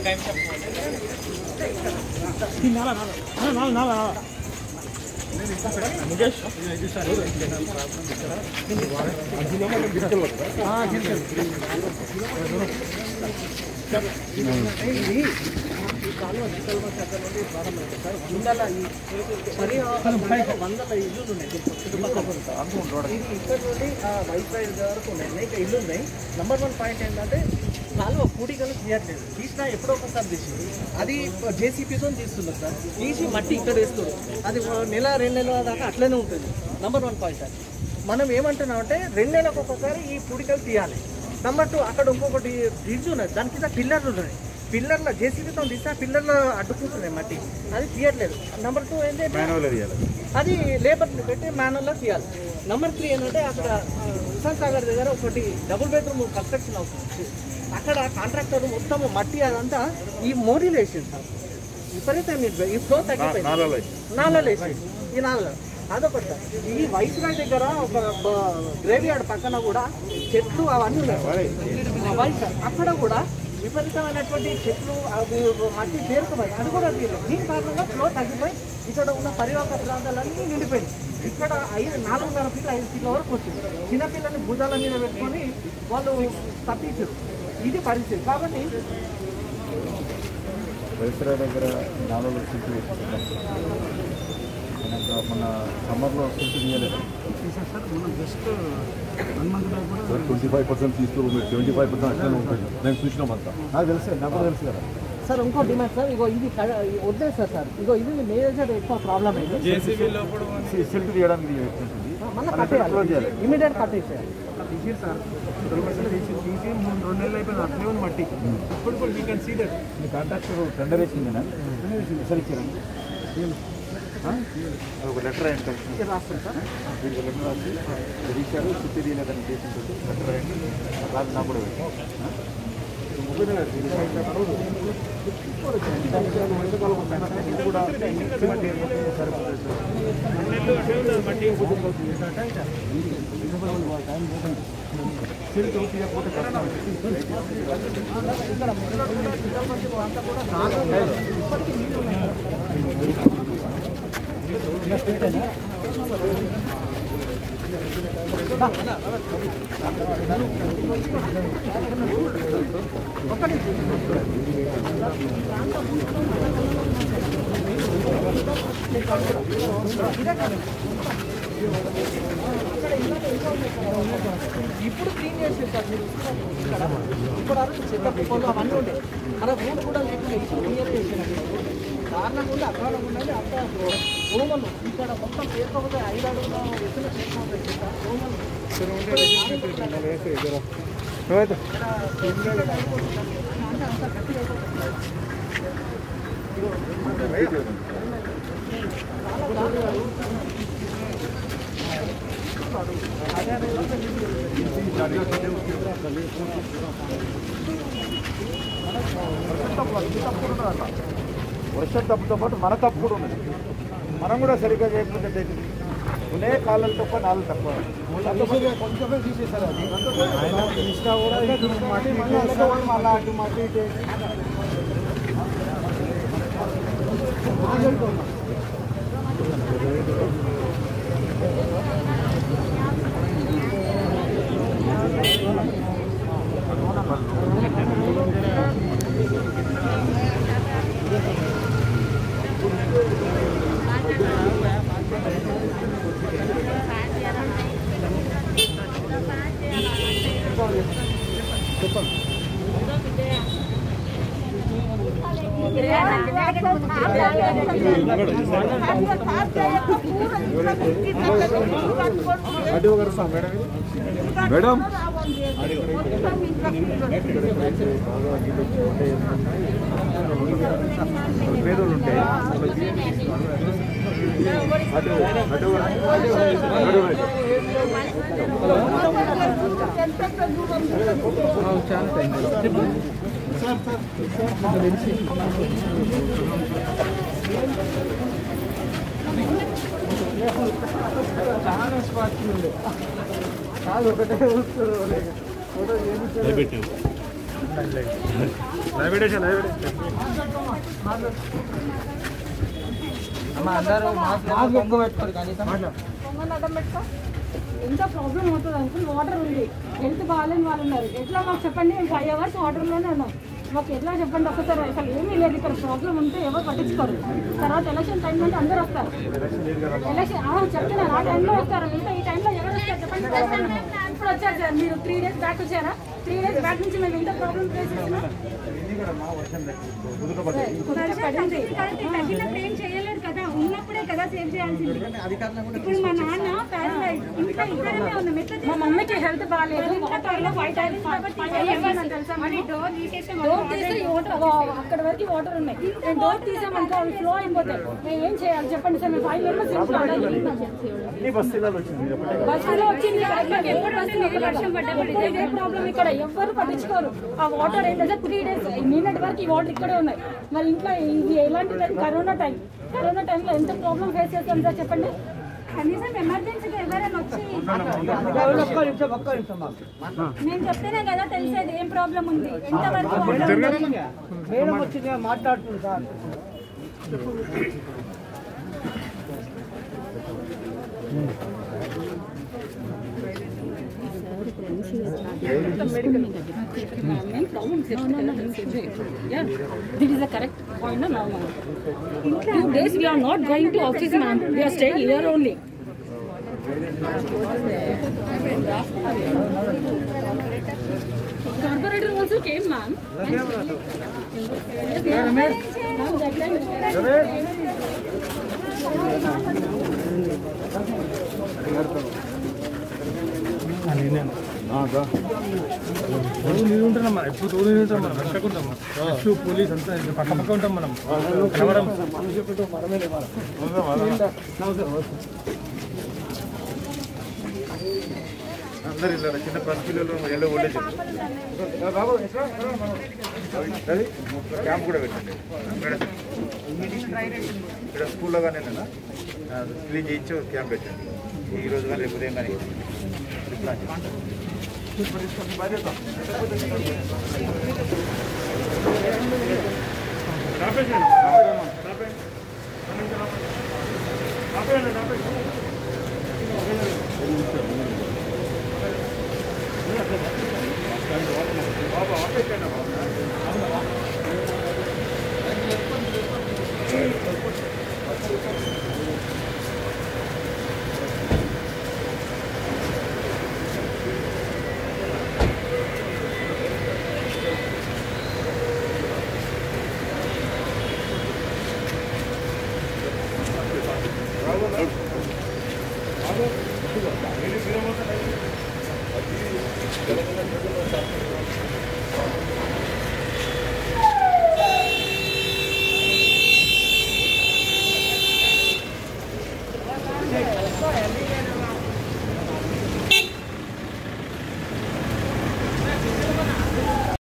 ఇది ఈ కాలువ చిత్తూరు దగ్గర నుండి ప్రారంభమైంది సార్ వందల ఈ పరిహారం వందల ఇల్లులు ఉన్నాయి చుట్టుపక్కల ఇది ఇక్కడ నుండి ఆ వైట్ రైడ్ వరకు ఉన్నాయి అనేక ఇల్లు ఉన్నాయి నెంబర్ వన్ పాయింట్ ఏంటంటే కాలువ పూడికలు తీయట్లేదు తీసినా ఎప్పుడో ఒకసారి తీసింది అది జేసీపీతో తీస్తున్నారు సార్ తీసి మట్టి ఇక్కడ వేస్తారు అది ఓ నెల రెండు నెలల దాకా అట్లనే ఉంటుంది నెంబర్ వన్ పాయింట్ అది మనం ఏమంటున్నాం అంటే రెండు నెలలకు ఒక్కొక్కసారి ఈ పూడికలు తీయాలి నెంబర్ టూ అక్కడ ఇంకొకటి బ్రిడ్జ్ ఉన్నది దాని కింద పిల్లర్లు ఉన్నాయి పిల్లర్ల జేసీబీతో తీస్తే ఆ పిల్లర్లు అడ్డుకుంటున్నాయి మట్టి అది తీయట్లేదు నెంబర్ టూ ఏంటంటే అది లేబర్ని పెట్టి మాన్యువల్గా తీయాలి నెంబర్ త్రీ ఏంటంటే అక్కడ ఆ, హుస్సేన్ సాగర్ దగ్గర ఒకటి డబుల్ బెడ్రూమ్ కన్స్ట్రక్షన్ అవుతుంది అక్కడ కాంట్రాక్టర్ మొత్తం మట్టి అదంతా ఈ మోడీలు వేసింది సార్ విపరీతం ఈ ఫ్లో తగ్గిపోయింది నాలలో వేసింది ఈ నాలలో అదొకటి సార్ ఈ వైస్రాయ్ దగ్గర ఒక గ్రేవ్ యార్డ్ పక్కన కూడా చెట్లు అవన్నీ ఉన్నాయి ఆ వైస్రాయ్ అక్కడ కూడా విపరీతమైనటువంటి చెట్లు అవి మట్టి పేరుకుపోయి అది కూడా తీయలేదు దీని కారణంగా ఫ్లో తగ్గిపోయి ఇక్కడ ఉన్న పరివాహక ప్రాంతాలన్నీ నిండిపోయింది ఇక్కడ ఐదు నాలుగున్నర ఫీట్ల ఐదు ఫీట్ల వరకు వచ్చింది చిన్నపిల్లల్ని భుజాల మీద పెట్టుకొని వాళ్ళు తప్పించారు ఇది పరిస్థితి కాబట్టి పరిసర దగ్గర నాలుగు సీట్లు వేసుకుంటాం మన సమ్మర్లో సీట్లు తీయలేదు ట్వంటీ ఫైవ్ పర్సెంట్ తీసుకోరు మీరు ట్వంటీ ఫైవ్ పర్సెంట్ అట్లనే ఉంటుంది నేను చూసినాం అంతా నాకు తెలుసు నాకు కూడా తెలుసు కదా సార్ ఇంకో డిమాండ్ సార్ ఇగో ఇది కడ- వదిలేస్తారు సార్ ఇగో ఇది మేజర్ ఎక్కువ ప్రాబ్లం అయింది సిల్ట్ తీయడానికి ఇది ఉంటుంది మళ్ళీ మళ్ళీ close కట్టేయాలి చేయాలి. ఇమీడియట్ కట్టేసేయాలి తీసేది సార్ కిలోమీటర్లు తీసి తీసి మూడు రెండు నెలలు అయిపోయింది అట్లే ఉంది మట్టి ఇప్పుడు కూడా వీ కెన్ సీ దట్ మీ కాంట్రాక్టర్ టెండర్ వేసిందేనా ఎసరు ఇచ్చారా ఒక లెటర్ అయ్యండి ఇది రాస్తాం సార్ దీనికి లెటర్ రాసి ఇది ఇచ్చారు సిట్టి తీయలేదని చేసి లెటర్ అయ్యండి రాసి నాకు కూడా పెట్టు. ఆ? ఇది కూడా సరిపోతుంది సార్. సిల్ట్ తీయకపోతే కష్టం. ఇప్పుడు క్లీన్ చేసేది సార్ మీరు ఇక్కడ ఇప్పుడు అరకు చెత్త కుప్పలు అవన్నీ ఉండే అలా రూట్ కూడా లేకుండా ఇప్పుడు క్లియర్ చేసినట్టు కారణం ఉండి అకారణం ఉండాలి అక్కడ రూమలు ఇక్కడ మొత్తం పేరుకోకపోతే ఐదు అడుగుల వ్యక్తులు చేరుకోవాలి చెత్త రూమలు అంటే అంత గట్టిగా అయిపోతుంది. వర్షం తప్పుతో పాటు మన తప్పు కూడా ఉన్నది మనం కూడా సరిగ్గా చేయకపోతే ఎట్లయితుంది? ఉండే కాళ్ళలు తప్ప నాలుగు తక్కువ కొంచెమే తీసేసారు అది ఆయన తీసినా కూడా ఇటు మట్టి మళ్ళీ మళ్ళీ అటు మట్టి ఇటు మేడం పేదోళ్ళు ఉంటే అటు అటు అటు చాలా స్పాట్ ఉండే కాదు ఒకటే వస్తారు ఫోటో చేయించారు లైవ్ పెట్టేసా లైవ్ పెట్టేసా పొంగల్ అడ్డం పెట్టుకో ఎంత ప్రాబ్లం అవుతుంది అంకుల్ వాటర్ ఉంది హెల్త్ బాగాలేని వాళ్ళు ఉన్నారు ఎట్లా మాకు చెప్పండి మేము ఫైవ్ అవర్స్ వాటర్లోనే ఉన్నాం మాకు ఎట్లా చెప్పండి ఒకసారి అసలు ఏమీ లేదు ఇక్కడ ప్రాబ్లం ఉంటే ఎవరు పట్టించుకోరు తర్వాత ఎలక్షన్ టైం అంటే అందరూ వస్తారు ఎలక్షన్ ఆ, చెప్తున్నాను ఆ టైంలో వస్తారు మిగతా ఈ టైంలో ఎవరు వస్తారు చెప్పండి ఇప్పుడు వచ్చారు సార్ మీరు త్రీ డేస్ బ్యాక్ వచ్చారా త్రీ డేస్ బ్యాక్ నుంచి మేము ఎంత ప్రాబ్లం ఫేస్ చేస్తున్నాం పడింది తగ్గినప్పుడు ఏం చేయలేరు కదా ఉన్నప్పుడే కదా సేవ్ చేయాల్సింది ఇప్పుడు మా నాన్న పారలైజ్ ఇంకా ఇద్దరమే ఉన్నాం ఎట్లా మా మమ్మీకి హెల్త్ బాగాలేదు వాటర్లో ఫైవ్ టైమ్స్ తెలుసా మరి డోర్ తీసేస్తే డోర్ తీస్తే ఈ వాటర్ అక్కడ వరకు వాటర్ ఉన్నాయి మేము డోర్ తీసామనుకో అవి ఫ్లో అయిపోతాయి మేము ఏం చేయాలి చెప్పండి సార్ మేము ఫైవ్ మెంబర్స్ ఇంట్లో అన్ని బస్తీలలో వచ్చింది ఇది ఒకటే బస్సులో వచ్చింది బయటకి ఎప్పుడు వస్తుంది ఒక వర్షం పడ్డప్పుడు ఇదే ప్రాబ్లం ఇక్కడ ఎవ్వరు పట్టించుకోరు ఆ వాటర్ ఏంటంటే త్రీ డేస్ నిన్నటి వరకు ఈ వాటర్ ఇక్కడే ఉన్నాయి మరి ఇంట్లో ఇది ఎలాంటి టైం కరోనా టైం కరోనా టైంలో ఎంత ప్రాబ్లం ఫేస్ చేస్తాం సార్ చెప్పండి కనీసం ఎమర్జెన్సీగా ఎవరైనా వచ్చి నేను చెప్తేనే కదా తెలిసేది ఏం ప్రాబ్లం ఉంది ఎంతవరకు వాటర్ ఉంది. మేడం వచ్చింది మాట్లాడుతుంది sir This is the correct point, no, no, no. Two days we are not going to office, ma'am. We are staying here only. Corporator also came, ma'am. Ma'am, that time- రోజు నేను ఉంటున్నాం మనం ఎప్పుడు రోజు నేను ఉంటాం మనం వెనక ఉంటాం ఎప్పుడు పోలీస్ అంతా ఇంకా పక్క పక్క ఉంటాం మనం కనబడం అందరు ఇలా చిన్న పసి పిల్లలు ఎల్లో ఓల్డేజ్ బాబు ఎట్లా అది క్యాంప్ కూడా పెట్టండి మేడం ఇక్కడ స్కూల్లో కానీ క్లీన్ చేయించి క్యాంప్ పెట్టండి ఈ రోజు కానీ రేపు ఉదయం కానీ ప్లాన్ బాబు